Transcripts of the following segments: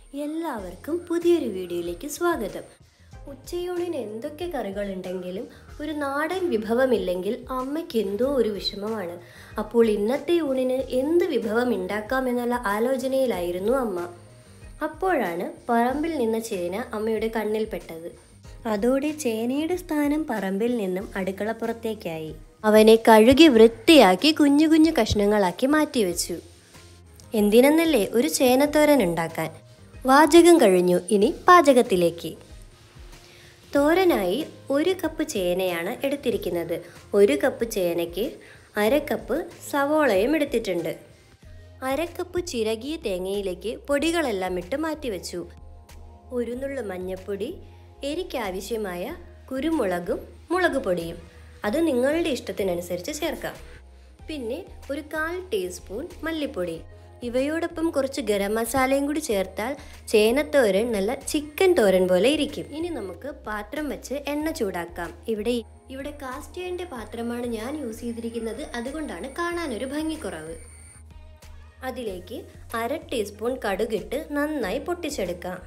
എല്ലാവർക്കും പുതിയൊരു വീഡിയോയിലേക്ക് സ്വാഗതം ഉച്ചയൂണിന് എന്തൊക്കെ കറികളുണ്ടെങ്കിലും ഒരു നാടൻ വിഭവമില്ലെങ്കിൽ അമ്മയ്ക്ക് എന്തോ ഒരു വിഷമമാണ് അപ്പോൾ ഇന്നത്തെ ഊണിന് എന്ത് വിഭവം ഉണ്ടാക്കാമെന്നുള്ള ആലോചനയിലായിരുന്നു അമ്മ അപ്പോഴാണ് പറമ്പിൽ നിന്ന ചേന അമ്മയുടെ കണ്ണിൽപ്പെട്ടത് അതോടെ ചേനയുടെ സ്ഥാനം പറമ്പിൽ നിന്നും അടുക്കളപ്പുറത്തേക്കായി അവനെ കഴുകി വൃത്തിയാക്കി കുഞ്ഞു കുഞ്ഞു കഷ്ണങ്ങളാക്കി മാറ്റിവെച്ചു എന്തിനെന്നല്ലേ ഒരു ചേനത്തോരൻ ഉണ്ടാക്കാൻ വാചകം കഴിഞ്ഞു ഇനി പാചകത്തിലേക്ക് തോരനായി ഒരു കപ്പ് ചേനയാണ് എടുത്തിരിക്കുന്നത് ഒരു കപ്പ് ചേനയ്ക്ക് അര കപ്പ് സവോളയും എടുത്തിട്ടുണ്ട് അര കപ്പ് ചിരകിയ തേങ്ങയിലേക്ക് പൊടികളെല്ലാം ഇട്ട് മാറ്റിവെച്ചു ഒരു നുള്ളു മഞ്ഞൾപ്പൊടി എരിക്കാവശ്യമായ കുരുമുളകും മുളക് പൊടിയും അത് നിങ്ങളുടെ ഇഷ്ടത്തിനനുസരിച്ച് ചേർക്കാം പിന്നെ ഒരു കാൽ ടീസ്പൂൺ മല്ലിപ്പൊടി ഇവയോടൊപ്പം കുറച്ച് ഗരം മസാലയും കൂടി ചേർത്താൽ ചേനത്തോരൻ നല്ല ചിക്കൻ തോരൻ പോലെ ഇരിക്കും ഇനി നമുക്ക് പാത്രം വെച്ച് എണ്ണ ചൂടാക്കാം ഇവിടെ ഇവിടെ കാസ്റ്റ് ചെയ്യേണ്ട പാത്രമാണ് ഞാൻ യൂസ് ചെയ്തിരിക്കുന്നത് അതുകൊണ്ടാണ് കാണാനൊരു ഭംഗിക്കുറവ് അതിലേക്ക് അര ടീസ്പൂൺ കടുകിട്ട് നന്നായി പൊട്ടിച്ചെടുക്കാം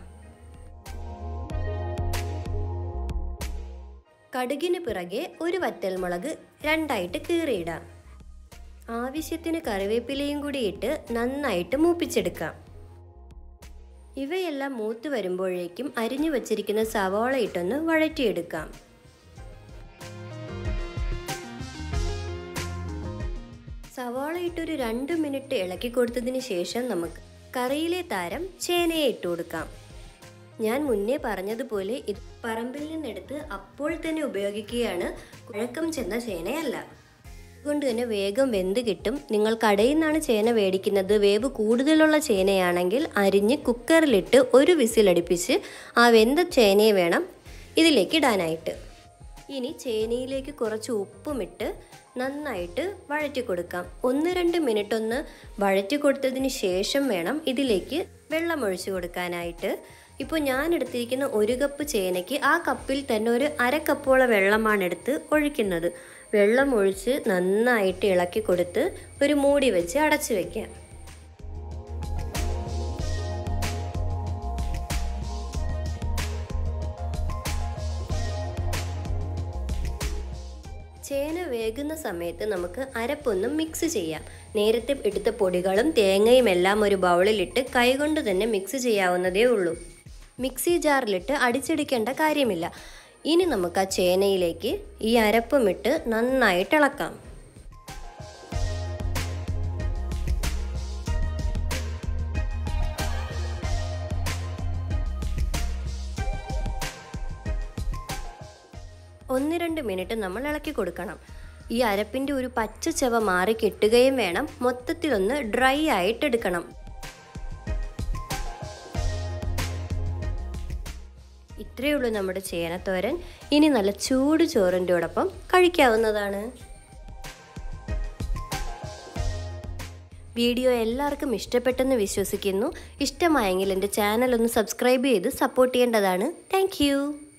കടുകിന് പിറകെ ഒരു വറ്റൽമുളക് രണ്ടായിട്ട് കീറിയിടാം ആവശ്യത്തിന് കറിവേപ്പിലയും കൂടി ഇട്ട് നന്നായിട്ട് മൂപ്പിച്ചെടുക്കാം ഇവയെല്ലാം മൂത്ത് വരുമ്പോഴേക്കും അരിഞ്ഞു വച്ചിരിക്കുന്ന സവാള ഇട്ടൊന്ന് വഴറ്റിയെടുക്കാം സവാള ഇട്ടൊരു രണ്ട് മിനിറ്റ് ഇളക്കി കൊടുത്തതിന് ശേഷം നമുക്ക് കറിയിലെ താരം ചേനയെ ഇട്ട് കൊടുക്കാം ഞാൻ മുന്നേ പറഞ്ഞതുപോലെ ഇത് പറമ്പിൽ നിന്നെടുത്ത് അപ്പോൾ തന്നെ ഉപയോഗിക്കുകയാണ് കുഴക്കം ചെന്ന ചേനയല്ല അതുകൊണ്ട് തന്നെ വേഗം വെന്ത് കിട്ടും നിങ്ങൾ കടയിൽ നിന്നാണ് ചേന മേടിക്കുന്നത് വേവ് കൂടുതലുള്ള ചേനയാണെങ്കിൽ അരിഞ്ഞ് കുക്കറിലിട്ട് ഒരു വിസിലടിപ്പിച്ച് ആ വെന്ത ചേനയെ വേണം ഇതിലേക്ക് ഇടാനായിട്ട് ഇനി ചേനയിലേക്ക് കുറച്ച് ഉപ്പുമിട്ട് നന്നായിട്ട് വഴറ്റി കൊടുക്കാം ഒന്ന് രണ്ട് മിനിറ്റ് ഒന്ന് വഴറ്റി കൊടുത്തതിന് ശേഷം വേണം ഇതിലേക്ക് വെള്ളം ഒഴിച്ചു കൊടുക്കാനായിട്ട് ഇപ്പോൾ ഞാൻ എടുത്തിരിക്കുന്ന ഒരു കപ്പ് ചേനയ്ക്ക് ആ കപ്പിൽ തന്നെ ഒരു അര കപ്പോളം വെള്ളമാണ് എടുത്ത് ഒഴിക്കുന്നത് വെള്ളം ഒഴിച്ച് നന്നായിട്ട് ഇളക്കി കൊടുത്ത് ഒരു മൂടി വെച്ച് അടച്ചു വെക്കാം ചേന വേകുന്ന സമയത്ത് നമുക്ക് അരപ്പൊന്നും മിക്സ് ചെയ്യാം നേരത്തെ എടുത്ത പൊടികളും തേങ്ങയും എല്ലാം ഒരു ബൗളിലിട്ട് കൈകൊണ്ട് തന്നെ മിക്സ് ചെയ്യാവുന്നതേ ഉള്ളൂ മിക്സി ജാറിലിട്ട് അടിച്ചെടുക്കേണ്ട കാര്യമില്ല ഇനി നമുക്ക് ആ ചേനയിലേക്ക് ഈ അരപ്പും ഇട്ട് നന്നായിട്ട് ഇളക്കാം ഒന്ന് രണ്ട് മിനിറ്റ് നമ്മൾ ഇളക്കി കൊടുക്കണം ഈ അരപ്പിൻ്റെ ഒരു പച്ച ചവ മാറി കിട്ടുകയും വേണം മൊത്തത്തിലൊന്ന് ഡ്രൈ ആയിട്ട് എടുക്കണം ഇത്രയേ ഉള്ളൂ നമ്മുടെ ചേനത്തോരൻ ഇനി നല്ല ചൂട് ചോറിൻ്റെ ഒപ്പം കഴിക്കാവുന്നതാണ് വീഡിയോ എല്ലാവർക്കും ഇഷ്ടപ്പെട്ടെന്ന് വിശ്വസിക്കുന്നു ഇഷ്ടമായെങ്കിൽ എൻ്റെ ചാനൽ ഒന്ന് സബ്സ്ക്രൈബ് ചെയ്ത് സപ്പോർട്ട് ചെയ്യേണ്ടതാണ് താങ്ക്